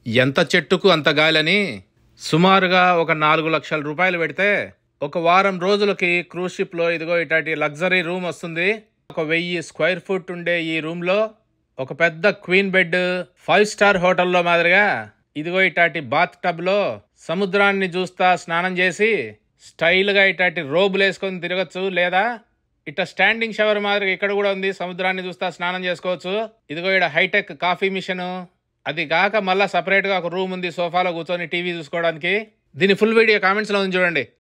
ఎంత చెట్టుకు అంత గాలని సుమారుగా ఒక నాలుగు లక్షల రూపాయలు పెడితే ఒక వారం రోజులకి క్రూజ్ షిప్లో ఇదిగో ఇటాటి లగ్జరీ రూమ్ వస్తుంది ఒక వెయ్యి స్క్వేర్ ఫుట్ ఉండే ఈ రూమ్లో ఒక పెద్ద క్వీన్ బెడ్ ఫైవ్ స్టార్ హోటల్లో మాదిరిగా ఇదిగో ఇటాటి బాత్ టబ్లో సముద్రాన్ని చూస్తా స్నానం చేసి స్టైల్గా ఇటాటి రోబులు వేసుకొని తిరగచ్చు లేదా ఇట్ట స్టాండింగ్ షవర్ మాదిరిగా ఇక్కడ కూడా ఉంది సముద్రాన్ని చూస్తా స్నానం చేసుకోవచ్చు ఇదిగో ఇక్కడ హైటెక్ కాఫీ మిషన్ అది కాక మళ్ళా సపరేట్గా ఒక రూమ్ ఉంది సోఫాలో కూర్చొని టీవీ చూసుకోవడానికి దీని ఫుల్ వీడియో కామెంట్స్లో ఉంది చూడండి